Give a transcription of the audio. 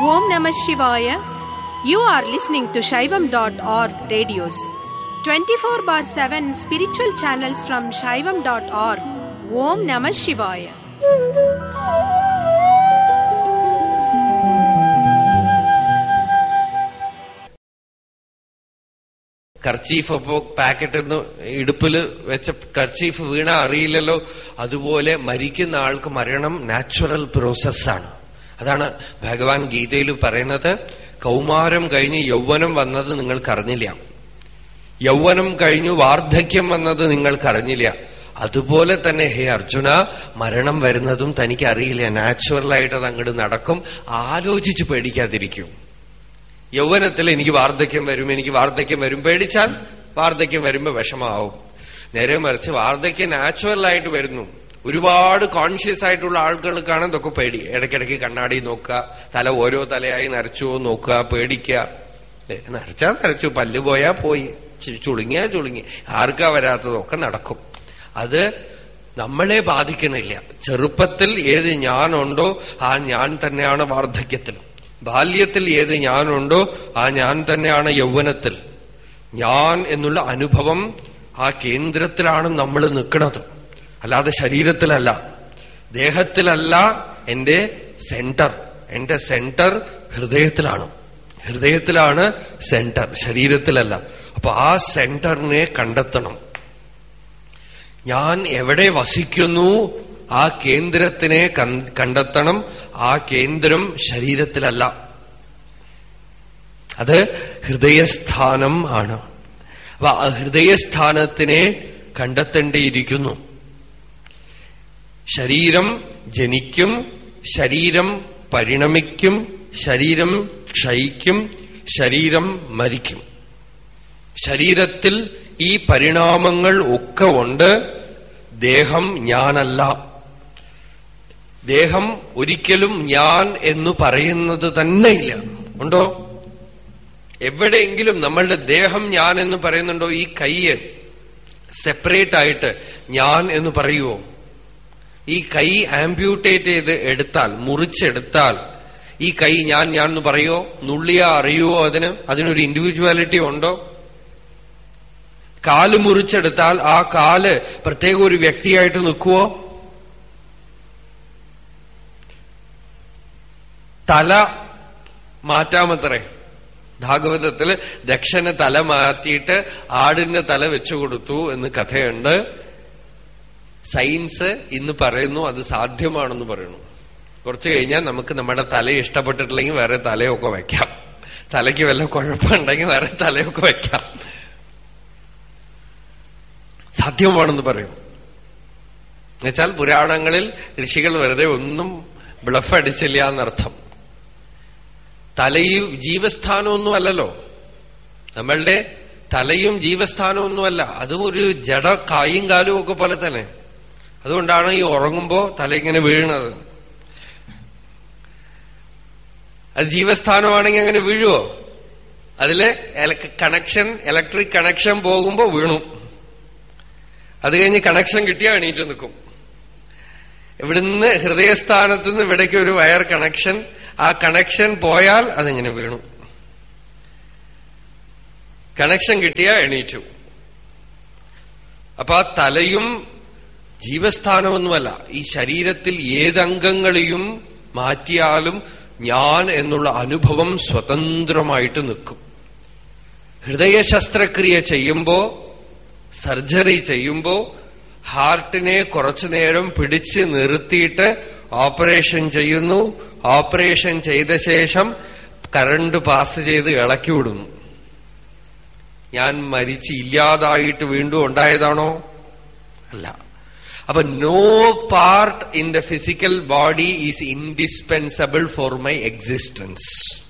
Om Namah Shivaya. You are listening to Shaivam.org radios. 24 bar 7 spiritual channels from Shaivam.org. Om Namah Shivaya. Kerchief അപ്പോ packet ഒന്ന് ഇടുപ്പില് വെച്ച kerchief വീണ അറിയില്ലല്ലോ അതുപോലെ മരിക്കുന്ന ആൾക്ക് മരണം നാച്ചുറൽ പ്രോസസ്സാണ് അതാണ് ഭഗവാൻ ഗീതയിൽ പറയുന്നത് കൗമാരം കഴിഞ്ഞ് യൗവനം വന്നത് നിങ്ങൾക്കറിഞ്ഞില്ല യൗവനം കഴിഞ്ഞു വാർദ്ധക്യം വന്നത് നിങ്ങൾക്കറിഞ്ഞില്ല അതുപോലെ തന്നെ ഹേ അർജുന മരണം വരുന്നതും തനിക്ക് അറിയില്ല നാച്ചുറലായിട്ട് അത് അങ്ങോട്ട് നടക്കും ആലോചിച്ച് പേടിക്കാതിരിക്കും യൗവനത്തിൽ എനിക്ക് വാർദ്ധക്യം വരും എനിക്ക് വാർദ്ധക്യം വരും പേടിച്ചാൽ വാർദ്ധക്യം വരുമ്പോ വിഷമാവും നേരെ മറിച്ച് വാർദ്ധക്യം നാച്ചുറലായിട്ട് വരുന്നു ഒരുപാട് കോൺഷ്യസ് ആയിട്ടുള്ള ആളുകൾക്കാണ് ഇതൊക്കെ പേടി ഇടയ്ക്കിടയ്ക്ക് കണ്ണാടി നോക്കുക തല ഓരോ തലയായി നരച്ചുവോ നോക്കുക പേടിക്കുക ഏ, നരച്ചാ നരച്ചു പല്ല് പോയാ പോയി ചു- ചുളുങ്ങിയാ ചുളുങ്ങി ആർക്കാ വരാത്തതൊക്കെ നടക്കും അത് നമ്മളെ ബാധിക്കണില്ല ചെറുപ്പത്തിൽ ഏത് ഞാനുണ്ടോ ആ ഞാൻ തന്നെയാണ് വാർദ്ധക്യത്തിൽ ബാല്യത്തിൽ ഏത് ഞാനുണ്ടോ ആ ഞാൻ തന്നെയാണ് യൗവനത്തിൽ ഞാൻ എന്നുള്ള അനുഭവം ആ കേന്ദ്രത്തിലാണ് നമ്മൾ നിൽക്കുന്നത് അല്ലാതെ ശരീരത്തിലല്ല ദേഹത്തിലല്ല എന്റെ സെന്റർ എന്റെ സെന്റർ ഹൃദയത്തിലാണ് ഹൃദയത്തിലാണ് സെന്റർ ശരീരത്തിലല്ല അപ്പൊ ആ സെന്ററിനെ കണ്ടെത്തണം ഞാൻ എവിടെ വസിക്കുന്നു ആ കേന്ദ്രത്തിനെ കൺ- കണ്ടെത്തണം ആ കേന്ദ്രം ശരീരത്തിലല്ല അത് ഹൃദയസ്ഥാനം ആണ് അപ്പൊ ആ ഹൃദയസ്ഥാനത്തിനെ കണ്ടെത്തേണ്ടിയിരിക്കുന്നു ശരീരം ജനിക്കും ശരീരം പരിണമിക്കും ശരീരം ക്ഷയിക്കും ശരീരം മരിക്കും ശരീരത്തിൽ ഈ പരിണാമങ്ങൾ ഒക്കെ ഉണ്ട് ദേഹം ഞാനല്ല ദേഹം ഒരിക്കലും ഞാൻ എന്ന് പറയുന്നത് തന്നെയില്ല ഉണ്ടോ എവിടെയെങ്കിലും നമ്മളുടെ ദേഹം ഞാൻ എന്ന് പറയുന്നുണ്ടോ ഈ കൈയ്യ് സെപ്പറേറ്റ് ആയിട്ട് ഞാൻ എന്ന് പറയുവോ ഈ കൈ ആംബ്യൂട്ടേറ്റ് ചെയ്ത് എടുത്താൽ മുറിച്ചെടുത്താൽ ഈ കൈ ഞാൻ ഞാൻ എന്ന് പറയോ നുള്ളിയാ അറിയുവോ അതിന് അതിനൊരു ഇൻഡിവിജ്വാലിറ്റി ഉണ്ടോ കാല് മുറിച്ചെടുത്താൽ ആ കാല് പ്രത്യേക ഒരു വ്യക്തിയായിട്ട് നിൽക്കുവോ തല മാറ്റാമത്രേ ഭാഗവതത്തിൽ ദക്ഷന് തല മാറ്റിയിട്ട് ആടിന്റെ തല വെച്ചു കൊടുത്തു എന്ന് കഥയുണ്ട് സയൻസ് ഇന്ന് പറയുന്നു അത് സാധ്യമാണെന്ന് പറയുന്നു കുറച്ചു കഴിഞ്ഞാൽ നമുക്ക് നമ്മുടെ തല ഇഷ്ടപ്പെട്ടിട്ടില്ലെങ്കിൽ വേറെ തലയൊക്കെ വെക്കാം തലയ്ക്ക് വല്ല കുഴപ്പമുണ്ടെങ്കിൽ വേറെ തലയൊക്കെ വെക്കാം സാധ്യമാണെന്ന് പറയും എന്നുവെച്ചാൽ പുരാണങ്ങളിൽ ഋഷികൾ വെറുതെ ഒന്നും ബ്ലഫ് അടിച്ചില്ല എന്നർത്ഥം തലയും ജീവസ്ഥാനമൊന്നും അല്ലല്ലോ നമ്മളുടെ തലയും ജീവസ്ഥാനമൊന്നുമല്ല അതും ഒരു ജഡ കായും കാലും ഒക്കെ പോലെ തന്നെ അതുകൊണ്ടാണ് ഈ ഉറങ്ങുമ്പോ തല ഇങ്ങനെ വീഴുന്നത് അത് ജീവസ്ഥാനമാണെങ്കിൽ അങ്ങനെ വീഴുവോ അതില് കണക്ഷൻ ഇലക്ട്രിക് കണക്ഷൻ പോകുമ്പോ വീണു അത് കഴിഞ്ഞ് കണക്ഷൻ കിട്ടിയാ എണീറ്റ് നിൽക്കും ഇവിടുന്ന് ഹൃദയസ്ഥാനത്ത് നിന്ന് ഇവിടേക്ക് ഒരു വയർ കണക്ഷൻ ആ കണക്ഷൻ പോയാൽ അതിങ്ങനെ വീണു കണക്ഷൻ കിട്ടിയാ എണീറ്റു അപ്പൊ ആ തലയും ജീവസ്ഥാനമൊന്നുമല്ല ഈ ശരീരത്തിൽ ഏതംഗങ്ങളെയും മാറ്റിയാലും ഞാൻ എന്നുള്ള അനുഭവം സ്വതന്ത്രമായിട്ട് നിൽക്കും ഹൃദയ ശസ്ത്രക്രിയ ചെയ്യുമ്പോ സർജറി ചെയ്യുമ്പോ ഹാർട്ടിനെ കുറച്ചു നേരം പിടിച്ച് നിർത്തിയിട്ട് ഓപ്പറേഷൻ ചെയ്യുന്നു ഓപ്പറേഷൻ ചെയ്ത ശേഷം കറണ്ട് പാസ് ചെയ്ത് ഇളക്കി വിടുന്നു ഞാൻ മരിച്ച് ഇല്ലാതായിട്ട് വീണ്ടും ഉണ്ടായതാണോ അല്ല അപ്പൊ no part in the physical body is indispensable for my existence